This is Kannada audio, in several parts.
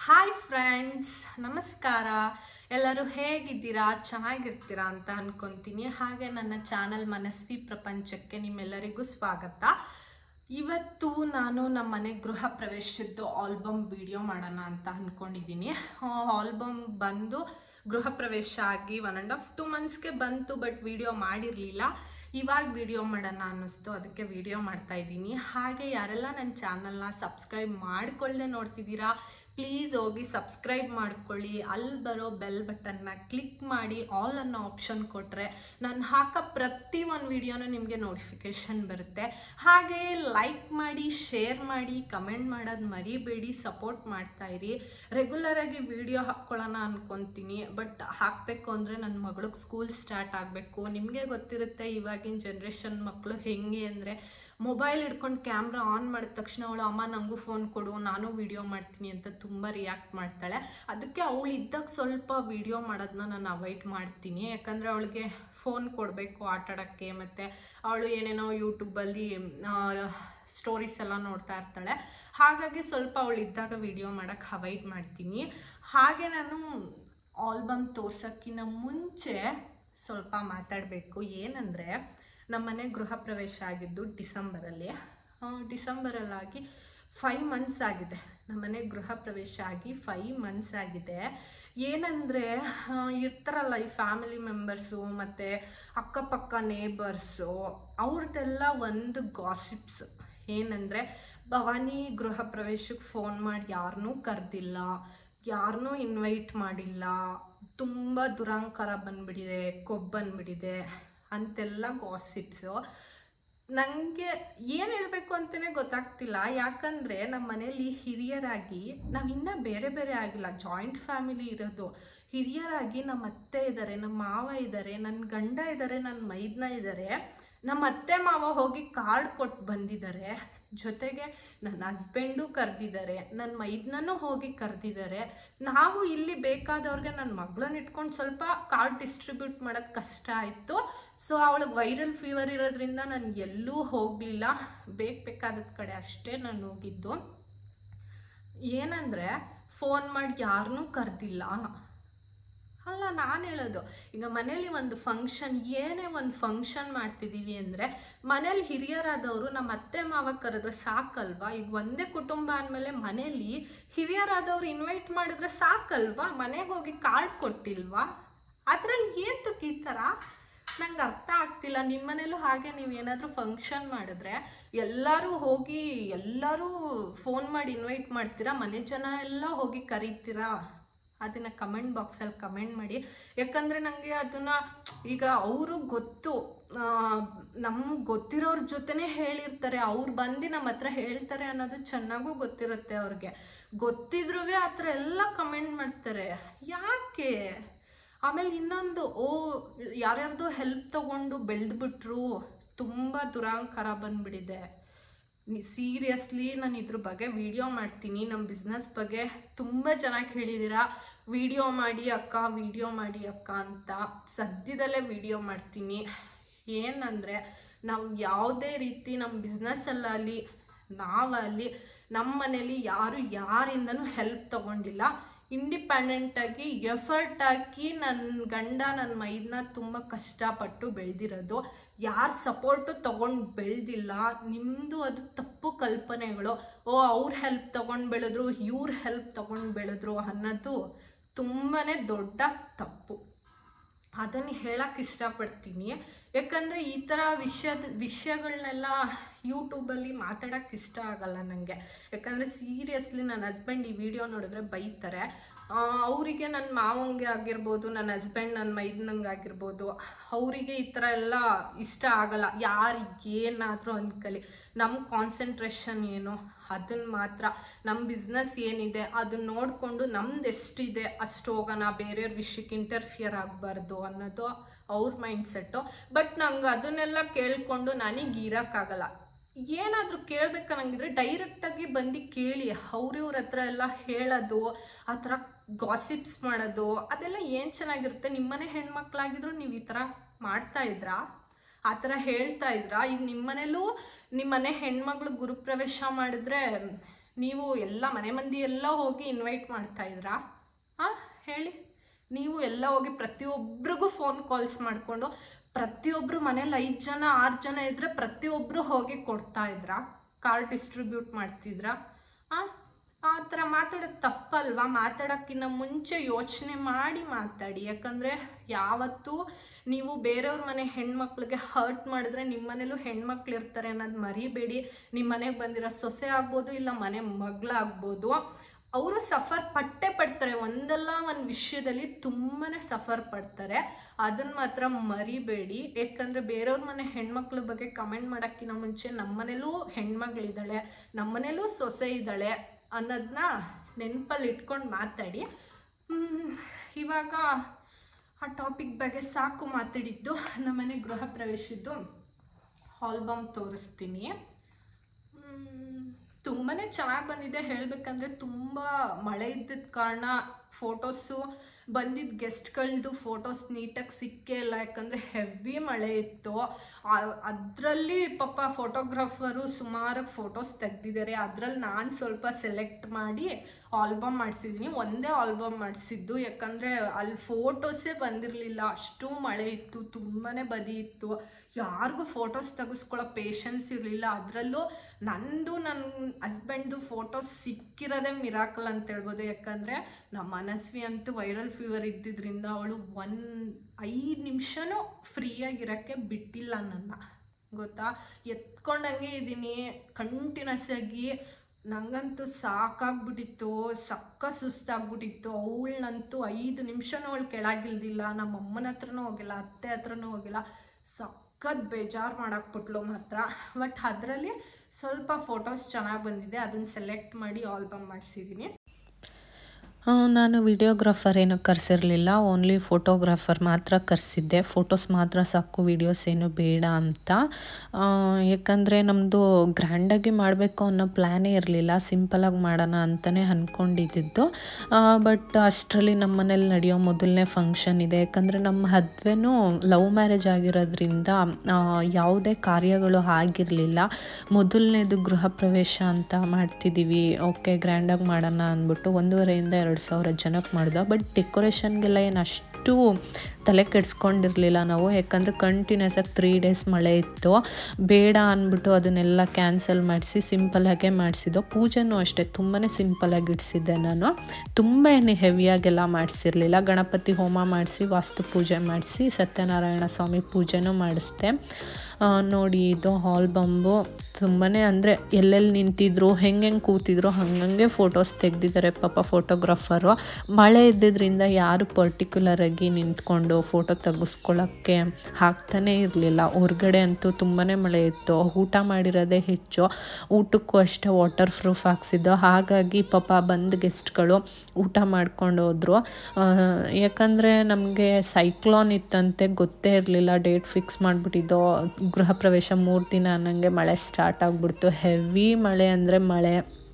ಹಾಯ್ ಫ್ರೆಂಡ್ಸ್ ನಮಸ್ಕಾರ ಎಲ್ಲರೂ ಹೇಗಿದ್ದೀರಾ ಚೆನ್ನಾಗಿರ್ತೀರಾ ಅಂತ ಅನ್ಕೊಂತೀನಿ ಹಾಗೆ ನನ್ನ ಚಾನಲ್ ಮನಸ್ವಿ ಪ್ರಪಂಚಕ್ಕೆ ನಿಮ್ಮೆಲ್ಲರಿಗೂ ಸ್ವಾಗತ ಇವತ್ತು ನಾನು ನಮ್ಮ ಮನೆ ಗೃಹ ಪ್ರವೇಶದ್ದು ಆಲ್ಬಮ್ ವಿಡಿಯೋ ಮಾಡೋಣ ಅಂತ ಅಂದ್ಕೊಂಡಿದ್ದೀನಿ ಆಲ್ಬಮ್ ಬಂದು ಗೃಹ ಪ್ರವೇಶ ಆಗಿ ಒನ್ ಆ್ಯಂಡ್ ಹಾಫ್ ಟೂ ಮಂತ್ಸ್ಗೆ ಬಂತು ಬಟ್ ವಿಡಿಯೋ ಮಾಡಿರಲಿಲ್ಲ ಇವಾಗ ವಿಡಿಯೋ ಮಾಡೋಣ ಅನ್ನಿಸ್ತು ಅದಕ್ಕೆ ವಿಡಿಯೋ ಮಾಡ್ತಾ ಇದ್ದೀನಿ ಹಾಗೆ ಯಾರೆಲ್ಲ ನನ್ನ ಚಾನಲ್ನ ಸಬ್ಸ್ಕ್ರೈಬ್ ಮಾಡ್ಕೊಳ್ಳದೆ ನೋಡ್ತಿದ್ದೀರಾ ಪ್ಲೀಸ್ ಹೋಗಿ ಸಬ್ಸ್ಕ್ರೈಬ್ ಮಾಡ್ಕೊಳ್ಳಿ ಅಲ್ಲಿ ಬರೋ ಬೆಲ್ ಬಟನ್ನ ಕ್ಲಿಕ್ ಮಾಡಿ ಆಲ್ ಅನ್ನೋ ಆಪ್ಷನ್ ಕೊಟ್ಟರೆ ನಾನು ಹಾಕೋ ಪ್ರತಿ ಒಂದು ವಿಡಿಯೋನೂ ನಿಮಗೆ ನೋಟಿಫಿಕೇಷನ್ ಬರುತ್ತೆ ಹಾಗೆ ಲೈಕ್ ಮಾಡಿ ಶೇರ್ ಮಾಡಿ ಕಮೆಂಟ್ ಮಾಡೋದು ಮರಿಬೇಡಿ ಸಪೋರ್ಟ್ ಮಾಡ್ತಾ ಇರಿ ರೆಗ್ಯುಲರ್ ಆಗಿ ವಿಡಿಯೋ ಹಾಕ್ಕೊಳ್ಳೋಣ ಅನ್ಕೊತೀನಿ ಬಟ್ ಹಾಕಬೇಕು ಅಂದರೆ ನನ್ನ ಮಗಳಿಗೆ ಸ್ಕೂಲ್ ಸ್ಟಾರ್ಟ್ ಆಗಬೇಕು ನಿಮಗೆ ಗೊತ್ತಿರುತ್ತೆ ಇವಾಗಿನ ಜನ್ರೇಷನ್ ಮಕ್ಕಳು ಹೆಂಗೆ ಅಂದರೆ ಮೊಬೈಲ್ ಹಿಡ್ಕೊಂಡು ಕ್ಯಾಮ್ರಾ ಆನ್ ಮಾಡಿದ ತಕ್ಷಣ ಅವಳು ಅಮ್ಮ ನನಗೂ ಫೋನ್ ಕೊಡು ನಾನು ವಿಡಿಯೋ ಮಾಡ್ತೀನಿ ಅಂತ ತುಂಬ ರಿಯಾಕ್ಟ್ ಮಾಡ್ತಾಳೆ ಅದಕ್ಕೆ ಅವಳು ಇದ್ದಾಗ ಸ್ವಲ್ಪ ವಿಡಿಯೋ ಮಾಡೋದನ್ನ ನಾನು ಅವಾಯ್ಡ್ ಮಾಡ್ತೀನಿ ಯಾಕಂದರೆ ಅವಳಿಗೆ ಫೋನ್ ಕೊಡಬೇಕು ಆಟಾಡೋಕ್ಕೆ ಮತ್ತು ಅವಳು ಏನೇನೋ ಯೂಟ್ಯೂಬಲ್ಲಿ ಸ್ಟೋರೀಸ್ ಎಲ್ಲ ನೋಡ್ತಾ ಇರ್ತಾಳೆ ಹಾಗಾಗಿ ಸ್ವಲ್ಪ ಅವಳು ಇದ್ದಾಗ ವಿಡಿಯೋ ಮಾಡೋಕ್ಕೆ ಅವಾಯ್ಡ್ ಮಾಡ್ತೀನಿ ಹಾಗೆ ನಾನು ಆಲ್ಬಮ್ ತೋರ್ಸೋಕ್ಕಿಂತ ಮುಂಚೆ ಸ್ವಲ್ಪ ಮಾತಾಡಬೇಕು ಏನಂದರೆ ನಮ್ಮನೆ ಗೃಹ ಪ್ರವೇಶ ಆಗಿದ್ದು ಡಿಸೆಂಬರಲ್ಲಿ ಡಿಸೆಂಬರಲ್ಲಾಗಿ ಫೈವ್ ಮಂತ್ಸ್ ಆಗಿದೆ ನಮ್ಮನೆ ಗೃಹ ಪ್ರವೇಶ ಆಗಿ ಫೈವ್ ಮಂತ್ಸ್ ಆಗಿದೆ ಏನಂದರೆ ಇರ್ತಾರಲ್ಲ ಈ ಫ್ಯಾಮಿಲಿ ಮೆಂಬರ್ಸು ಮತ್ತು ಅಕ್ಕಪಕ್ಕ ನೇಬರ್ಸು ಅವ್ರದ್ದೆಲ್ಲ ಒಂದು ಗಾಸಿಪ್ಸ್ ಏನಂದರೆ ಭವಾನಿ ಗೃಹ ಪ್ರವೇಶಕ್ಕೆ ಫೋನ್ ಮಾಡಿ ಯಾರನ್ನೂ ಕರೆದಿಲ್ಲ ಯಾರನ್ನೂ ಇನ್ವೈಟ್ ಮಾಡಿಲ್ಲ ತುಂಬ ದುರಂಕಾರ ಬಂದ್ಬಿಟ್ಟಿದೆ ಕೊಬ್ಬು ಬಂದ್ಬಿಟ್ಟಿದೆ ಅಂತೆಲ್ಲ ಗಾಸಿಪ್ಸು ನನಗೆ ಏನು ಹೇಳಬೇಕು ಅಂತಲೇ ಗೊತ್ತಾಗ್ತಿಲ್ಲ ಯಾಕಂದರೆ ನಮ್ಮ ಮನೇಲಿ ಹಿರಿಯರಾಗಿ ನಾವು ಇನ್ನೂ ಬೇರೆ ಬೇರೆ ಆಗಿಲ್ಲ ಜಾಯಿಂಟ್ ಫ್ಯಾಮಿಲಿ ಇರೋದು ಹಿರಿಯರಾಗಿ ನಮ್ಮ ಅತ್ತೆ ಇದ್ದಾರೆ ನಮ್ಮ ಮಾವ ಇದ್ದಾರೆ ನನ್ನ ಗಂಡ ಇದ್ದಾರೆ ನನ್ನ ಮೈದ್ನ ಇದ್ದಾರೆ ನಮ್ಮ ಅತ್ತೆ ಮಾವ ಹೋಗಿ ಕಾರ್ಡ್ ಕೊಟ್ಟು ಬಂದಿದ್ದಾರೆ ಜೊತೆಗೆ ನನ್ನ ಹಸ್ಬೆಂಡು ಕರೆದಿದ್ದಾರೆ ನನ್ನ ಮೈದ್ನೂ ಹೋಗಿ ಕರೆದಿದ್ದಾರೆ ನಾವು ಇಲ್ಲಿ ಬೇಕಾದವ್ರಿಗೆ ನನ್ನ ಮಗಳನ್ನ ಇಟ್ಕೊಂಡು ಸ್ವಲ್ಪ ಕಾರ್ಡ್ ಡಿಸ್ಟ್ರಿಬ್ಯೂಟ್ ಮಾಡೋದು ಕಷ್ಟ ಆಯಿತು ಸೊ ಅವಳಿಗೆ ವೈರಲ್ ಫೀವರ್ ಇರೋದ್ರಿಂದ ನಾನು ಎಲ್ಲೂ ಹೋಗಲಿಲ್ಲ ಬೇಕು ಬೇಕಾದದ ಕಡೆ ಅಷ್ಟೇ ನಾನು ಹೋಗಿದ್ದು ಏನಂದರೆ ಫೋನ್ ಮಾಡಿ ಯಾರನ್ನೂ ಕರೆದಿಲ್ಲ ಅಲ್ಲ ನಾನು ಹೇಳೋದು ಈಗ ಮನೇಲಿ ಒಂದು ಫಂಕ್ಷನ್ ಏನೇ ಒಂದು ಫಂಕ್ಷನ್ ಮಾಡ್ತಿದ್ದೀವಿ ಅಂದರೆ ಮನೇಲಿ ಹಿರಿಯರಾದವರು ನಮ್ಮ ಅತ್ತೆ ಮಾವ ಕರೆದ್ರೆ ಸಾಕಲ್ವಾ ಈಗ ಒಂದೇ ಕುಟುಂಬ ಅಂದಮೇಲೆ ಮನೇಲಿ ಹಿರಿಯರಾದವ್ರು ಇನ್ವೈಟ್ ಮಾಡಿದ್ರೆ ಸಾಕಲ್ವಾ ಮನೆಗೆ ಹೋಗಿ ಕಾರ್ಡ್ ಕೊಟ್ಟಿಲ್ವಾ ಅದರಲ್ಲಿ ಏತಕ್ಕೆ ಈ ಥರ ನಂಗೆ ಅರ್ಥ ಆಗ್ತಿಲ್ಲ ನಿಮ್ಮ ಮನೇಲೂ ಹಾಗೆ ನೀವು ಏನಾದರೂ ಫಂಕ್ಷನ್ ಮಾಡಿದ್ರೆ ಎಲ್ಲರೂ ಹೋಗಿ ಎಲ್ಲರೂ ಫೋನ್ ಮಾಡಿ ಇನ್ವೈಟ್ ಮಾಡ್ತೀರಾ ಮನೆ ಜನ ಎಲ್ಲ ಹೋಗಿ ಕರೀತೀರಾ ಅದನ್ನು ಕಮೆಂಟ್ ಬಾಕ್ಸಲ್ಲಿ ಕಮೆಂಟ್ ಮಾಡಿ ಯಾಕಂದರೆ ನನಗೆ ಅದನ್ನು ಈಗ ಅವರು ಗೊತ್ತು ನಮ್ಗೆ ಗೊತ್ತಿರೋರ ಜೊತೆನೇ ಹೇಳಿರ್ತಾರೆ ಅವ್ರು ಬಂದು ನಮ್ಮ ಹತ್ರ ಹೇಳ್ತಾರೆ ಅನ್ನೋದು ಚೆನ್ನಾಗೂ ಗೊತ್ತಿರುತ್ತೆ ಅವ್ರಿಗೆ ಗೊತ್ತಿದ್ರೂ ಆ ಥರ ಎಲ್ಲ ಕಮೆಂಟ್ ಮಾಡ್ತಾರೆ ಯಾಕೆ ಆಮೇಲೆ ಇನ್ನೊಂದು ಓ ಯಾರ್ಯಾರ್ದು ಹೆಲ್ಪ್ ತಗೊಂಡು ಬೆಳೆದ್ಬಿಟ್ರು ತುಂಬ ದುರಾಂಕಾರ ಬಂದ್ಬಿಟ್ಟಿದೆ ಸೀರಿಯಸ್ಲಿ ನಾನು ಇದ್ರ ಬಗ್ಗೆ ವಿಡಿಯೋ ಮಾಡ್ತೀನಿ ನಮ್ಮ ಬಿಸ್ನೆಸ್ ಬಗ್ಗೆ ತುಂಬ ಚೆನ್ನಾಗಿ ಹೇಳಿದ್ದೀರಾ ವಿಡಿಯೋ ಮಾಡಿ ಅಕ್ಕ ವಿಡಿಯೋ ಮಾಡಿ ಅಕ್ಕ ಅಂತ ಸದ್ಯದಲ್ಲೇ ವಿಡಿಯೋ ಮಾಡ್ತೀನಿ ಏನಂದರೆ ನಾವು ಯಾವುದೇ ರೀತಿ ನಮ್ಮ ಬಿಸ್ನೆಸ್ಸಲ್ಲಿ ನಾವಲ್ಲಿ ನಮ್ಮ ಮನೇಲಿ ಯಾರು ಯಾರಿಂದನೂ ಹೆಲ್ಪ್ ತಗೊಂಡಿಲ್ಲ ಇಂಡಿಪೆಂಡೆಂಟಾಗಿ ಎಫರ್ಟ್ ಹಾಕಿ ನನ್ನ ಗಂಡ ನನ್ನ ಮೈದನ್ನ ತುಂಬ ಕಷ್ಟಪಟ್ಟು ಬೆಳೆದಿರೋದು ಯಾರ ಸಪೋರ್ಟು ತೊಗೊಂಡು ಬೆಳೆದಿಲ್ಲ ನಿಮ್ಮದು ಅದು ತಪ್ಪು ಕಲ್ಪನೆಗಳು ಓ ಅವ್ರ ಹೆಲ್ಪ್ ತೊಗೊಂಡು ಬೆಳೆದ್ರು ಇವ್ರ ಹೆಲ್ಪ್ ತೊಗೊಂಡು ಬೆಳೆದ್ರು ಅನ್ನೋದು ತುಂಬಾ ದೊಡ್ಡ ತಪ್ಪು ಅದನ್ನು ಹೇಳಕ್ಕೆ ಇಷ್ಟಪಡ್ತೀನಿ ಯಾಕಂದರೆ ಈ ಥರ ವಿಷಯದ ವಿಷಯಗಳನ್ನೆಲ್ಲ ಯೂಟ್ಯೂಬಲ್ಲಿ ಮಾತಾಡೋಕ್ಕೆ ಇಷ್ಟ ಆಗಲ್ಲ ನನಗೆ ಯಾಕಂದರೆ ಸೀರಿಯಸ್ಲಿ ನನ್ನ ಹಸ್ಬೆಂಡ್ ಈ ವಿಡಿಯೋ ನೋಡಿದ್ರೆ ಬೈತಾರೆ ಅವರಿಗೆ ನನ್ನ ಮಾವಂಗೆ ಆಗಿರ್ಬೋದು ನನ್ನ ಹಸ್ಬೆಂಡ್ ನನ್ನ ಮೈದನಂಗೆ ಆಗಿರ್ಬೋದು ಅವರಿಗೆ ಈ ಥರ ಎಲ್ಲ ಇಷ್ಟ ಆಗಲ್ಲ ಯಾರು ಏನಾದರೂ ಅನ್ಕಲಿ ನಮ್ಮ ಕಾನ್ಸಂಟ್ರೇಷನ್ ಏನು ಅದನ್ನು ಮಾತ್ರ ನಮ್ಮ ಬಿಸ್ನೆಸ್ ಏನಿದೆ ಅದನ್ನ ನೋಡಿಕೊಂಡು ನಮ್ದು ಎಷ್ಟಿದೆ ಅಷ್ಟು ಹೋಗೋಣ ಬೇರೆಯವ್ರ ವಿಷಯಕ್ಕೆ ಇಂಟರ್ಫಿಯರ್ ಆಗಬಾರ್ದು ಅನ್ನೋದು ಅವ್ರ ಮೈಂಡ್ಸೆಟ್ಟು ಬಟ್ ನಂಗೆ ಅದನ್ನೆಲ್ಲ ಕೇಳಿಕೊಂಡು ನನಗೆ ಇರೋಕ್ಕಾಗಲ್ಲ ಏನಾದರೂ ಕೇಳ್ಬೇಕನ್ನಂಗಿದ್ರೆ ಡೈರೆಕ್ಟಾಗಿ ಬಂದು ಕೇಳಿ ಅವ್ರಿವ್ರ ಹತ್ರ ಎಲ್ಲ ಹೇಳೋದು ಆ ಥರ ಗಾಸಿಪ್ಸ್ ಮಾಡೋದು ಅದೆಲ್ಲ ಏನು ಚೆನ್ನಾಗಿರುತ್ತೆ ನಿಮ್ಮನೆ ಹೆಣ್ಮಕ್ಳಾಗಿದ್ರು ನೀವು ಈ ಥರ ಮಾಡ್ತಾ ಇದ್ರಾ ಆ ಥರ ಹೇಳ್ತಾ ಇದ್ರಾ ಈಗ ನಿಮ್ಮನೇಲೂ ನಿಮ್ಮನೆ ಹೆಣ್ಮಗಳು ಗುರುಪ್ರವೇಶ ಮಾಡಿದ್ರೆ ನೀವು ಎಲ್ಲ ಮನೆ ಮಂದಿ ಎಲ್ಲ ಹೋಗಿ ಇನ್ವೈಟ್ ಮಾಡ್ತಾ ಇದ್ರಾ ಹಾಂ ಹೇಳಿ ನೀವು ಎಲ್ಲ ಹೋಗಿ ಪ್ರತಿಯೊಬ್ಬರಿಗೂ ಫೋನ್ ಕಾಲ್ಸ್ ಮಾಡಿಕೊಂಡು ಪ್ರತಿಯೊಬ್ಬರು ಮನೇಲಿ ಐದು ಜನ ಆರು ಜನ ಇದ್ದರೆ ಪ್ರತಿಯೊಬ್ಬರು ಹೋಗಿ ಕೊಡ್ತಾ ಇದ್ರಾ ಕಾರ್ಡ್ ಡಿಸ್ಟ್ರಿಬ್ಯೂಟ್ ಮಾಡ್ತಿದ್ರಾ ಹಾಂ ಆ ಥರ ಮಾತಾಡೋದು ತಪ್ಪಲ್ವಾ ಮಾತಾಡೋಕ್ಕಿಂತ ಮುಂಚೆ ಯೋಚನೆ ಮಾಡಿ ಮಾತಾಡಿ ಯಾಕಂದರೆ ಯಾವತ್ತೂ ನೀವು ಬೇರೆಯವ್ರ ಮನೆ ಹೆಣ್ಮಕ್ಳಿಗೆ ಹರ್ಟ್ ಮಾಡಿದ್ರೆ ನಿಮ್ಮ ಮನೇಲೂ ಹೆಣ್ಮಕ್ಳು ಇರ್ತಾರೆ ಅನ್ನೋದು ಮರಿಬೇಡಿ ನಿಮ್ಮ ಮನೆಗೆ ಬಂದಿರೋ ಸೊಸೆ ಆಗ್ಬೋದು ಇಲ್ಲ ಮನೆ ಮಗಳಾಗ್ಬೋದು ಅವರು ಸಫರ್ ಪಟ್ಟೆ ಪಡ್ತಾರೆ ಒಂದಲ್ಲ ಒಂದು ವಿಷಯದಲ್ಲಿ ತುಂಬಾ ಸಫರ್ ಪಡ್ತಾರೆ ಅದನ್ನು ಮಾತ್ರ ಮರಿಬೇಡಿ ಯಾಕಂದರೆ ಬೇರೆಯವ್ರ ಮನೆ ಹೆಣ್ಮಕ್ಳ ಬಗ್ಗೆ ಕಮೆಂಟ್ ಮಾಡೋಕ್ಕಿಂತ ಮುಂಚೆ ನಮ್ಮ ಮನೇಲೂ ಹೆಣ್ಮಗಳಿದ್ದಾಳೆ ನಮ್ಮ ಮನೇಲೂ ಸೊಸೆ ಇದ್ದಾಳೆ ಅನ್ನೋದನ್ನ ನೆನಪಲ್ಲಿ ಇಟ್ಕೊಂಡು ಮಾತಾಡಿ ಹ್ಮ್, ಇವಾಗ ಆ ಟಾಪಿಕ್ ಬಗ್ಗೆ ಸಾಕು ಮಾತಾಡಿದ್ದು ನಮ್ಮನೆ ಗೃಹ ಪ್ರವೇಶದ್ದು ಆಲ್ಬಮ್ ತೋರಿಸ್ತೀನಿ ತುಂಬಾ ಚೆನ್ನಾಗಿ ಬಂದಿದೆ ಹೇಳಬೇಕಂದ್ರೆ ತುಂಬ ಮಳೆ ಇದ್ದಿದ್ದ ಕಾರಣ ಫೋಟೋಸು ಬಂದಿದ್ದ ಗೆಸ್ಟ್ಗಳದ್ದು ಫೋಟೋಸ್ ನೀಟಾಗಿ ಸಿಕ್ಕೇ ಇಲ್ಲ ಯಾಕಂದರೆ ಹೆವಿ ಮಳೆ ಇತ್ತು ಅದರಲ್ಲಿ ಪಾಪ ಫೋಟೋಗ್ರಾಫರು ಸುಮಾರು ಫೋಟೋಸ್ ತೆಗ್ದಿದ್ದಾರೆ ಅದರಲ್ಲಿ ನಾನು ಸ್ವಲ್ಪ ಸೆಲೆಕ್ಟ್ ಮಾಡಿ ಆಲ್ಬಮ್ ಮಾಡಿಸಿದ್ದೀನಿ ಒಂದೇ ಆಲ್ಬಮ್ ಮಾಡಿಸಿದ್ದು ಯಾಕಂದರೆ ಅಲ್ಲಿ ಫೋಟೋಸೇ ಬಂದಿರಲಿಲ್ಲ ಅಷ್ಟು ಮಳೆ ಇತ್ತು ತುಂಬಾ ಬದಿ ಇತ್ತು ಯಾರಿಗೂ ಫೋಟೋಸ್ ತೆಗೆಸ್ಕೊಳ್ಳೋ ಪೇಷನ್ಸ್ ಇರಲಿಲ್ಲ ಅದರಲ್ಲೂ ನಂದು ನನ್ನ ಹಸ್ಬೆಂಡ್ದು ಫೋಟೋಸ್ ಸಿಕ್ಕಿರೋದೇ ಮಿರಾಕಲ್ ಅಂತ ಹೇಳ್ಬೋದು ಯಾಕಂದರೆ ನಮ್ಮ ಮನಸ್ವಿ ಅಂತೂ ವೈರಲ್ ಫೀವರ್ ಇದ್ದಿದ್ದರಿಂದ ಅವಳು ಒಂದು ಐದು ನಿಮಿಷನೂ ಫ್ರೀಯಾಗಿರೋಕ್ಕೆ ಬಿಟ್ಟಿಲ್ಲ ನನ್ನ ಗೊತ್ತಾ ಎತ್ಕೊಂಡಂಗೆ ಇದ್ದೀನಿ ಕಂಟಿನ್ಯೂಸ್ ಆಗಿ ನಂಗಂತೂ ಸಾಕಾಗ್ಬಿಟ್ಟಿತ್ತು ಸಕ್ಕ ಸುಸ್ತಾಗ್ಬಿಟ್ಟಿತ್ತು ಅವಳನ್ನಂತೂ ಐದು ನಿಮಿಷನೂ ಅವಳು ಕೆಳಗಿಲ್ದಿಲ್ಲ ನಮ್ಮ ಅಮ್ಮನ ಹತ್ರನೂ ಹೋಗಿಲ್ಲ ಅತ್ತೆ ಹತ್ರನೂ ಹೋಗಿಲ್ಲ ಸಖತ್ ಬೇಜಾರು ಮಾಡಾಕ್ಬಿಟ್ಲು ಮಾತ್ರ ಬಟ್ ಅದರಲ್ಲಿ ಸ್ವಲ್ಪ ಫೋಟೋಸ್ ಚೆನ್ನಾಗಿ ಬಂದಿದೆ ಅದನ್ನು ಸೆಲೆಕ್ಟ್ ಮಾಡಿ ಆಲ್ಬಮ್ ಮಾಡಿಸಿದ್ದೀನಿ ಆ, ನಾನು ವಿಡಿಯೋಗ್ರಾಫರ್ ಏನು ಕರೆಸಿರಲಿಲ್ಲ ಓನ್ಲಿ ಫೋಟೋಗ್ರಾಫರ್ ಮಾತ್ರ ಕರೆಸಿದ್ದೆ ಫೋಟೋಸ್ ಮಾತ್ರ ಸಾಕು ವೀಡಿಯೋಸ್ ಏನು ಬೇಡ ಅಂತ ಆ, ಯಾಕಂದರೆ ನಮ್ಮದು ಗ್ರ್ಯಾಂಡಾಗಿ ಮಾಡಬೇಕು ಅನ್ನೋ ಪ್ಲ್ಯಾನೇ ಇರಲಿಲ್ಲ ಸಿಂಪಲಾಗಿ ಮಾಡೋಣ ಅಂತಲೇ ಅಂದ್ಕೊಂಡಿದ್ದು ಬಟ್ ಅಷ್ಟರಲ್ಲಿ ನಮ್ಮ ಮನೇಲಿ ನಡೆಯೋ ಮೊದಲನೇ ಫಂಕ್ಷನ್ ಇದೆ ಯಾಕಂದರೆ ನಮ್ಮ ಹದ್ವೆನೂ ಲವ್ ಮ್ಯಾರೇಜ್ ಆಗಿರೋದ್ರಿಂದ ಆ, ಯಾವುದೇ ಕಾರ್ಯಗಳು ಆಗಿರಲಿಲ್ಲ ಮೊದಲನೇದು ಗೃಹ ಪ್ರವೇಶ ಅಂತ ಮಾಡ್ತಿದ್ದೀವಿ ಓಕೆ ಗ್ರ್ಯಾಂಡಾಗಿ ಮಾಡೋಣ ಅಂದ್ಬಿಟ್ಟು ಒಂದೂವರೆಯಿಂದ ಎರಡು ಸಾವಿರ ಜನಕ್ಕೆ ಮಾಡ್ದೆ ಬಟ್ ಡೆಕೋರೇಷನ್ಗೆಲ್ಲ ಏನು ಅಷ್ಟು ತಲೆ ಕೆಡ್ಸ್ಕೊಂಡಿರಲಿಲ್ಲ ನಾವು ಯಾಕಂದರೆ ಕಂಟಿನ್ಯೂಸ್ ಆಗಿ ತ್ರೀ ಡೇಸ್ ಮಳೆ ಇತ್ತು ಬೇಡ ಅಂದ್ಬಿಟ್ಟು ಅದನ್ನೆಲ್ಲ ಕ್ಯಾನ್ಸಲ್ ಮಾಡಿಸಿ ಸಿಂಪಲಾಗೇ ಮಾಡಿಸಿದ್ದು ಪೂಜೆನೂ ಅಷ್ಟೇ ತುಂಬಾ ಸಿಂಪಲಾಗಿ ಇಡಿಸಿದ್ದೆ ನಾನು ತುಂಬ ಏನು ಹೆವಿಯಾಗೆಲ್ಲ ಮಾಡಿಸಿರಲಿಲ್ಲ ಗಣಪತಿ ಹೋಮ ಮಾಡಿಸಿ ವಾಸ್ತು ಪೂಜೆ ಮಾಡಿಸಿ ಸತ್ಯನಾರಾಯಣ ಸ್ವಾಮಿ ಪೂಜೆನೂ ಮಾಡಿಸ್ದೆ ಆ, ನೋಡಿ ಇದು ಆಲ್ಬಂಬು ತುಂಬಾ ಅಂದರೆ ಎಲ್ಲೆಲ್ಲಿ ನಿಂತಿದ್ರು ಹೆಂಗೆ ಹೆಂಗೆ ಕೂತಿದ್ರು ಹಂಗಂಗೆ ಫೋಟೋಸ್ ತೆಗ್ದಿದ್ದಾರೆ ಪಾಪ ಫೋಟೋಗ್ರಾಫರು ಮಳೆ ಇದ್ದಿದ್ದರಿಂದ ಯಾರು ಪರ್ಟಿಕ್ಯುಲರಾಗಿ ನಿಂತ್ಕೊಂಡು ಫೋಟೋ ತೆಗೆಸ್ಕೊಳ್ಳೋಕ್ಕೆ ಆಗ್ತಾನೇ ಇರಲಿಲ್ಲ ಹೊರ್ಗಡೆ ಅಂತೂ ತುಂಬಾ ಮಳೆ ಇತ್ತು ಊಟ ಮಾಡಿರೋದೇ ಹೆಚ್ಚು ಊಟಕ್ಕೂ ಅಷ್ಟೇ ವಾಟರ್ ಪ್ರೂಫ್ ಹಾಕ್ಸಿದ್ದು ಹಾಗಾಗಿ ಪಾಪ ಬಂದ ಗೆಸ್ಟ್ಗಳು ಊಟ ಮಾಡ್ಕೊಂಡು ಹೋದ್ರು ಆ, ಯಾಕಂದರೆ ನಮಗೆ ಸೈಕ್ಲೋನ್ ಇತ್ತಂತೆ ಗೊತ್ತೇ ಇರಲಿಲ್ಲ ಡೇಟ್ ಫಿಕ್ಸ್ ಮಾಡಿಬಿಟ್ಟಿದ್ದೋ ಗೃಹ ಪ್ರವೇಶ ಮೂರು ದಿನ ಅನ್ನಂಗೆ ಮಳೆ ಸ್ಟಾರ್ಟ್ ಆಗಿಬಿಡ್ತು ಹೆವಿ ಮಳೆ ಅಂದರೆ ಮಳೆ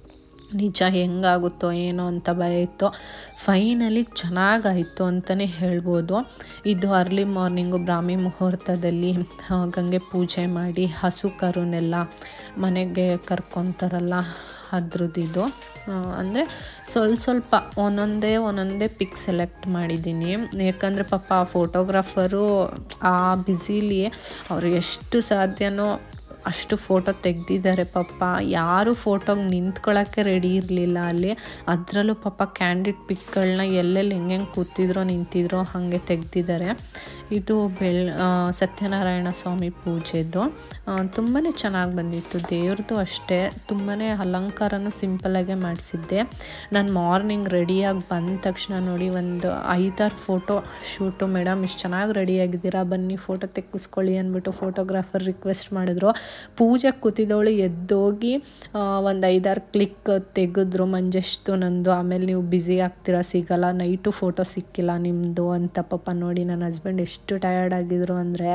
ನಿಜ ಹೆಂಗಾಗುತ್ತೋ ಏನೋ ಅಂತ ಭಯ ಇತ್ತು ಫೈನಲಿ ಚೆನ್ನಾಗಾಯಿತು ಅಂತಲೇ ಹೇಳ್ಬೋದು ಇದು ಅರ್ಲಿ ಮಾರ್ನಿಂಗು ಬ್ರಾಹ್ಮಿ ಮುಹೂರ್ತದಲ್ಲಿ ಆ, ಗಂಗೆ ಪೂಜೆ ಮಾಡಿ ಹಸು ಕರುನೆಲ್ಲ ಮನೆಗೆ ಕರ್ಕೊತಾರಲ್ಲ ಅದ್ರದ್ದು ಇದು ಅಂದರೆ ಸ್ವಲ್ಪ ಸ್ವಲ್ಪ ಒಂದೊಂದೇ ಒಂದೊಂದೇ ಪಿಕ್ ಸೆಲೆಕ್ಟ್ ಮಾಡಿದ್ದೀನಿ ಯಾಕಂದರೆ ಪಾಪ ಫೋಟೋಗ್ರಾಫರು ಆ ಬ್ಯುಸಿಲಿ ಅವ್ರು ಎಷ್ಟು ಸಾಧ್ಯನೋ ಅಷ್ಟು ಫೋಟೋ ತೆಗ್ದಿದ್ದಾರೆ ಪಾಪ ಯಾರು ಫೋಟೋಗೆ ನಿಂತ್ಕೊಳ್ಳೋಕ್ಕೆ ರೆಡಿ ಇರಲಿಲ್ಲ ಅಲ್ಲಿ ಅದರಲ್ಲೂ ಪಾಪ ಕ್ಯಾಂಡಿಡ್ ಪಿಕ್ಗಳನ್ನ ಎಲ್ಲೆಲ್ಲಿ ಹೆಂಗೆ ಕೂತಿದ್ರೋ ನಿಂತಿದ್ರೋ ಹಾಗೆ ತೆಗ್ದಿದ್ದಾರೆ ಇದು ಬೆಳ್ ಆ, ಸತ್ಯನಾರಾಯಣ ಸ್ವಾಮಿ ಪೂಜೆದು ತುಂಬಾ ಚೆನ್ನಾಗಿ ಬಂದಿತ್ತು ದೇವ್ರದ್ದು ಅಷ್ಟೇ ತುಂಬಾ ಅಲಂಕಾರನೂ ಸಿಂಪಲಾಗೆ ಮಾಡಿಸಿದ್ದೆ ನಾನು ಮಾರ್ನಿಂಗ್ ರೆಡಿಯಾಗಿ ಬಂದ ತಕ್ಷಣ ನೋಡಿ ಒಂದು ಐದಾರು ಫೋಟೋ ಶೂಟು ಮೇಡಮ್ ಇಷ್ಟು ಚೆನ್ನಾಗಿ ರೆಡಿಯಾಗಿದ್ದೀರಾ ಬನ್ನಿ ಫೋಟೋ ತೆಕ್ಕಿಸ್ಕೊಳ್ಳಿ ಅಂದ್ಬಿಟ್ಟು ಫೋಟೋಗ್ರಾಫರ್ ರಿಕ್ವೆಸ್ಟ್ ಮಾಡಿದ್ರು ಪೂಜೆಗೆ ಕೂತಿದ್ದವಳು ಎದ್ದೋಗಿ ಒಂದು ಐದಾರು ಕ್ಲಿಕ್ ತೆಗೆದ್ರು ಮಂಜಷ್ಟು ನಂದು ಆಮೇಲೆ ನೀವು ಬ್ಯುಸಿ ಆಗ್ತೀರಾ ಸಿಗಲ್ಲ ನೈಟು ಫೋಟೋ ಸಿಕ್ಕಿಲ್ಲ ನಿಮ್ಮದು ಅಂತ ಪಾಪ ನೋಡಿ ನನ್ನ ಹಸ್ಬೆಂಡ್ ಎಷ್ಟು ಟಯರ್ಡ್ ಆಗಿದ್ರು ಅಂದರೆ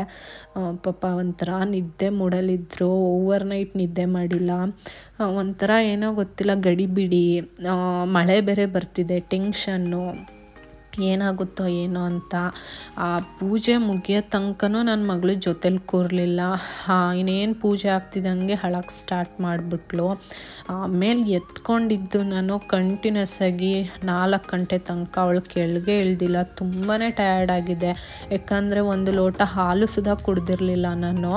ಪಾಪ ಒಂಥರ ನಿದ್ದೆ ಮೂಡಲಿದ್ರು ಓವರ್ ನೈಟ್ ನಿದ್ದೆ ಮಾಡಿಲ್ಲ ಆ, ಒಂಥರ ಏನೋ ಗೊತ್ತಿಲ್ಲ ಗಡಿಬಿಡಿ ಆ, ಮಳೆ ಬೇರೆ ಬರ್ತಿದೆ ಟೆನ್ಷನ್ನು ಏನಾಗುತ್ತೋ ಏನೋ ಅಂತ ಆ ಪೂಜೆ ಮುಗಿಯೋ ತನಕನೂ ನನ್ನ ಮಗಳು ಜೊತೆಲಿ ಕೂರಲಿಲ್ಲ ಇನ್ನೇನು ಪೂಜೆ ಆಗ್ತಿದ್ದಂಗೆ ಹಳಕ್ಕೆ ಸ್ಟಾರ್ಟ್ ಮಾಡಿಬಿಟ್ಲು ಆಮೇಲೆ ಎತ್ಕೊಂಡಿದ್ದು ನಾನು ಕಂಟಿನ್ಯೂಸ್ ಆಗಿ ನಾಲ್ಕು ಗಂಟೆ ತನಕ ಅವಳು ಕೆಳಗೆ ಇಳ್ದಿಲ್ಲ ತುಂಬಾ ಟಯರ್ಡ್ ಆಗಿದೆ ಯಾಕಂದರೆ ಒಂದು ಲೋಟ ಹಾಲು ಸುಧಾ ಕುಡ್ದಿರಲಿಲ್ಲ ನಾನು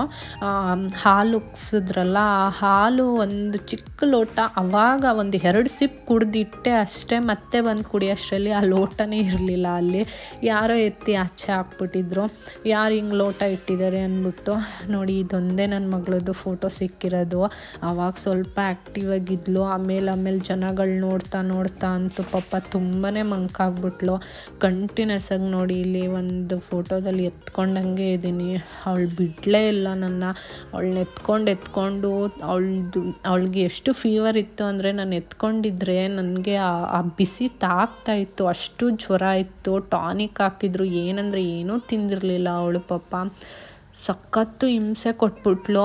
ಹಾಲು ಉಗ್ಸಿದ್ರಲ್ಲ ಆ ಹಾಲು ಒಂದು ಚಿಕ್ಕ ಲೋಟ ಅವಾಗ ಒಂದು ಎರಡು ಸಿಪ್ ಕುಡ್ದಿಟ್ಟೆ ಅಷ್ಟೇ ಮತ್ತೆ ಬಂದು ಕುಡಿಯೋಷ್ಟರಲ್ಲಿ ಆ ಲೋಟನೇ ಇರಲಿಲ್ಲ ಅಲ್ಲಿ ಯಾರೋ ಎತ್ತಿ ಆಚೆ ಹಾಕ್ಬಿಟ್ಟಿದ್ರು ಯಾರು ಹಿಂಗೆ ಲೋಟ ಇಟ್ಟಿದ್ದಾರೆ ಅಂದ್ಬಿಟ್ಟು ನೋಡಿ ಇದೊಂದೇ ನನ್ನ ಮಗಳದ್ದು ಫೋಟೋ ಸಿಕ್ಕಿರೋದು ಆವಾಗ ಸ್ವಲ್ಪ ಆ್ಯಕ್ಟಿವ್ ಆಗಿದ್ಲು ಆಮೇಲೆ ಆಮೇಲೆ ಜನಗಳು ನೋಡ್ತಾ ನೋಡ್ತಾ ಅಂತೂ ಪಾಪ ತುಂಬಾ ಮಂಕಾಗ್ಬಿಟ್ಲು ಕಂಟಿನ್ಯೂಸ್ ಆಗಿ ನೋಡಿ ಇಲ್ಲಿ ಒಂದು ಫೋಟೋದಲ್ಲಿ ಎತ್ಕೊಂಡಂಗೆ ಇದ್ದೀನಿ ಅವಳು ಬಿಡಲೇ ಇಲ್ಲ ನನ್ನ ಅವಳನ್ನ ಎತ್ಕೊಂಡು ಎತ್ಕೊಂಡು ಅವಳದು ಅವಳಿಗೆ ಎಷ್ಟು ಫೀವರ್ ಇತ್ತು ಅಂದರೆ ನಾನು ಎತ್ಕೊಂಡಿದ್ರೆ ನನಗೆ ಆ ಬಿಸಿ ತಾಕ್ತಾ ಇತ್ತು ಅಷ್ಟು ಜ್ವರ ಇತ್ತು ಟಾನಿಕ್ ಹಾಕಿದ್ರು ಏನಂದರೆ ಏನೂ ತಿಂದಿರಲಿಲ್ಲ ಅವಳು ಪಾಪ ಸಖತ್ತು ಹಿಂಸೆ ಕೊಟ್ಬಿಟ್ಲು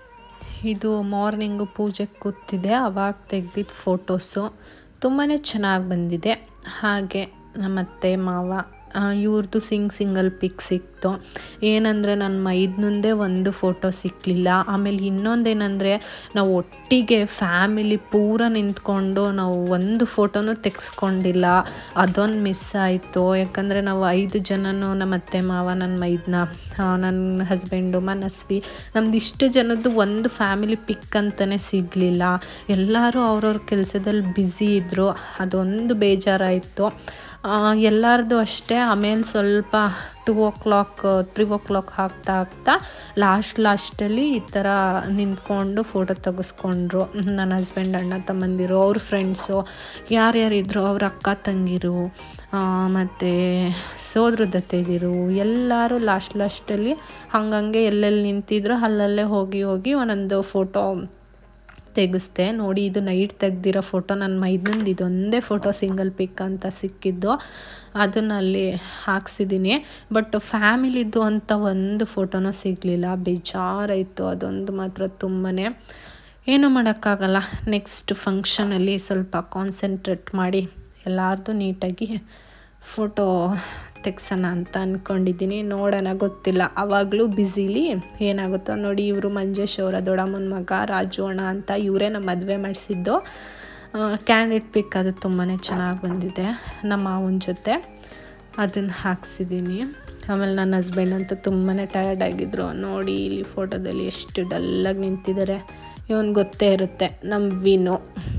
ಇದು ಮಾರ್ನಿಂಗು ಪೂಜೆಗೆ ಕೂತಿದೆ ಅವಾಗ ತೆಗ್ದಿದ್ದ ಫೋಟೋಸು ತುಂಬಾ ಚೆನ್ನಾಗಿ ಬಂದಿದೆ ಹಾಗೆ ನಮ್ಮತ್ತೆ ಮಾವ ಇವ್ರದ್ದು ಸಿಂಗ್ ಸಿಂಗಲ್ ಪಿಕ್ ಸಿಕ್ತು ಏನಂದರೆ ನನ್ನ ಮೈದ್ನಂದೇ ಒಂದು ಫೋಟೋ ಸಿಕ್ಕಲಿಲ್ಲ ಆಮೇಲೆ ಇನ್ನೊಂದೇನೆಂದರೆ ನಾವು ಒಟ್ಟಿಗೆ ಫ್ಯಾಮಿಲಿ ಪೂರ ನಿಂತ್ಕೊಂಡು ನಾವು ಒಂದು ಫೋಟೋನೂ ತೆಗೆಸ್ಕೊಂಡಿಲ್ಲ ಅದೊಂದು ಮಿಸ್ ಆಯಿತು ಯಾಕಂದರೆ ನಾವು ಐದು ಜನನೂ ನಮ್ಮ ಅತ್ತೆ ಮಾವ ನನ್ನ ಮೈದ್ನ ನನ್ನ ಹಸ್ಬೆಂಡು ಮನಸ್ವಿ ನಮ್ದು ಇಷ್ಟು ಜನದ್ದು ಒಂದು ಫ್ಯಾಮಿಲಿ ಪಿಕ್ ಅಂತಲೇ ಸಿಗಲಿಲ್ಲ ಎಲ್ಲರೂ ಅವ್ರವ್ರ ಕೆಲಸದಲ್ಲಿ ಬ್ಯುಸಿ ಇದ್ದರು ಅದೊಂದು ಬೇಜಾರಾಯಿತು ಎಲ್ಲರದು ಅಷ್ಟೇ ಆಮೇಲೆ ಸ್ವಲ್ಪ two o'clock three o'clock ಆಗ್ತಾ ಆಗ್ತಾ ಲಾಸ್ಟ್ ಲಾಸ್ಟಲ್ಲಿ ಈ ಥರ ನಿಂತ್ಕೊಂಡು ಫೋಟೋ ತೆಗೆಸ್ಕೊಂಡ್ರು ನನ್ನ ಹಸ್ಬೆಂಡ್ ಅಣ್ಣ ತಮ್ಮಂದಿರು ಅವ್ರ ಫ್ರೆಂಡ್ಸು ಯಾರ್ಯಾರಿದ್ರು ಅವ್ರ ಅಕ್ಕ ತಂಗಿರು ಮತ್ತು ಸೋದ್ರ ದತ್ತೆದಿರು ಎಲ್ಲರೂ ಲಾಸ್ಟ್ ಲಾಸ್ಟಲ್ಲಿ ಹಂಗಂಗೆ ಎಲ್ಲೆಲ್ಲಿ ನಿಂತಿದ್ರು ಅಲ್ಲಲ್ಲೇ ಹೋಗಿ ಹೋಗಿ ಒಂದೊಂದು ಫೋಟೋ ತೆಗೆಸ್ದೆ ನೋಡಿ ಇದು ನೈಟ್ ತೆಗ್ದಿರೋ ಫೋಟೋ ನನ್ನ ಮೈದ್ನಂದು ಇದೊಂದೇ ಫೋಟೋ ಸಿಂಗಲ್ ಪಿಕ್ ಅಂತ ಸಿಕ್ಕಿದ್ದು ಅದನ್ನು ಅಲ್ಲಿ ಹಾಕ್ಸಿದ್ದೀನಿ ಬಟ್ ಫ್ಯಾಮಿಲಿದ್ದು ಅಂತ ಒಂದು ಫೋಟೋನೂ ಸಿಗಲಿಲ್ಲ ಬೇಜಾರಾಯಿತು ಅದೊಂದು ಮಾತ್ರ ತುಂಬಾ ಏನೂ ಮಾಡೋಕ್ಕಾಗಲ್ಲ ನೆಕ್ಸ್ಟ್ ಫಂಕ್ಷನಲ್ಲಿ ಸ್ವಲ್ಪ ಕಾನ್ಸಂಟ್ರೇಟ್ ಮಾಡಿ ಎಲ್ಲರದ್ದು ನೀಟಾಗಿ ಫೋಟೋ ತೆಗ್ಸೋಣ ಅಂತ ಅಂದ್ಕೊಂಡಿದ್ದೀನಿ ನೋಡೋಣ ಗೊತ್ತಿಲ್ಲ ಆವಾಗಲೂ ಬ್ಯುಸಿಲಿ ಏನಾಗುತ್ತೋ ನೋಡಿ ಇವರು ಮಂಜೇಶ್ ಅವರ ದೊಡ್ಡಮ್ಮನ ಮಗ ರಾಜು ಅಣ್ಣ ಅಂತ ಇವರೇ ನಮ್ಮ ಮದುವೆ ಮಾಡಿಸಿದ್ದು ಕ್ಯಾಂಡಿಡ್ ಪಿಕ್ ಅದು ತುಂಬಾ ಚೆನ್ನಾಗಿ ಬಂದಿದೆ ನಮ್ಮ ಮಾವನ ಜೊತೆ ಅದನ್ನು ಹಾಕ್ಸಿದ್ದೀನಿ ಆಮೇಲೆ ನನ್ನ ಹಸ್ಬೆಂಡ್ ಅಂತೂ ತುಂಬಾ ಟಯರ್ಡ್ ಆಗಿದ್ರು ನೋಡಿ ಇಲ್ಲಿ ಫೋಟೋದಲ್ಲಿ ಎಷ್ಟು ಡಲ್ಲಾಗಿ ನಿಂತಿದ್ದಾರೆ ಇವನು ಗೊತ್ತೇ ಇರುತ್ತೆ ನಮ್ಮ ವಿನೋ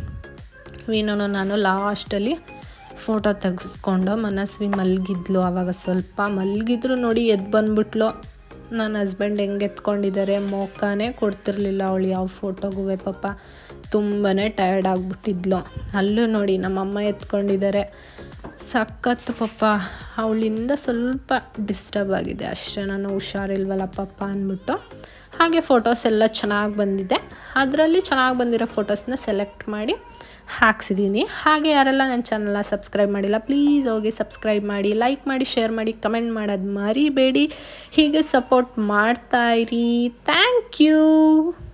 ವಿನೋನು ನಾನು ಲಾಸ್ಟಲ್ಲಿ ಫೋಟೋ ತೆಗೆಸ್ಕೊಂಡು ಮನಸ್ವಿ ಮಲಗಿದ್ಲು ಆವಾಗ ಸ್ವಲ್ಪ ಮಲಗಿದ್ರು ನೋಡಿ ಎದ್ದು ಬಂದ್ಬಿಟ್ಲು ನನ್ನ ಹಸ್ಬೆಂಡ್ ಹೆಂಗೆ ಎತ್ಕೊಂಡಿದ್ದಾರೆ ಮೋಕಾನೇ ಕೊಡ್ತಿರ್ಲಿಲ್ಲ ಅವಳು ಯಾವ ಫೋಟೋಗೂ ಪಾಪ ತುಂಬಾ ಟಯರ್ಡ್ ಆಗಿಬಿಟ್ಟಿದ್ಲು ಅಲ್ಲೂ ನೋಡಿ ನಮ್ಮಮ್ಮ ಎತ್ಕೊಂಡಿದ್ದಾರೆ ಸಖತ್ತು ಪಾಪ ಅವಳಿಂದ ಸ್ವಲ್ಪ ಡಿಸ್ಟರ್ಬ್ ಆಗಿದೆ ಅಷ್ಟೇ ನಾನು ಹುಷಾರಿಲ್ವಲ್ಲ ಪಾಪ ಅಂದ್ಬಿಟ್ಟು ಹಾಗೆ ಫೋಟೋಸ್ ಎಲ್ಲ ಚೆನ್ನಾಗಿ ಬಂದಿದೆ ಅದರಲ್ಲಿ ಚೆನ್ನಾಗಿ ಬಂದಿರೋ ಫೋಟೋಸ್ನ ಸೆಲೆಕ್ಟ್ ಮಾಡಿ ಹಾಕ್ಸಿದ್ದೀನಿ ಹಾಗೆ ಯಾರೆಲ್ಲ ನನ್ನ ಚಾನಲ್ನ ಸಬ್ಸ್ಕ್ರೈಬ್ ಮಾಡಿಲ್ಲ ಪ್ಲೀಸ್ ಹೋಗಿ ಸಬ್ಸ್ಕ್ರೈಬ್ ಮಾಡಿ ಲೈಕ್ ಮಾಡಿ ಶೇರ್ ಮಾಡಿ ಕಮೆಂಟ್ ಮಾಡೋದು ಮರಿಬೇಡಿ ಹೀಗೆ ಸಪೋರ್ಟ್ ಮಾಡ್ತಾಯಿರಿ ಥ್ಯಾಂಕ್ ಯು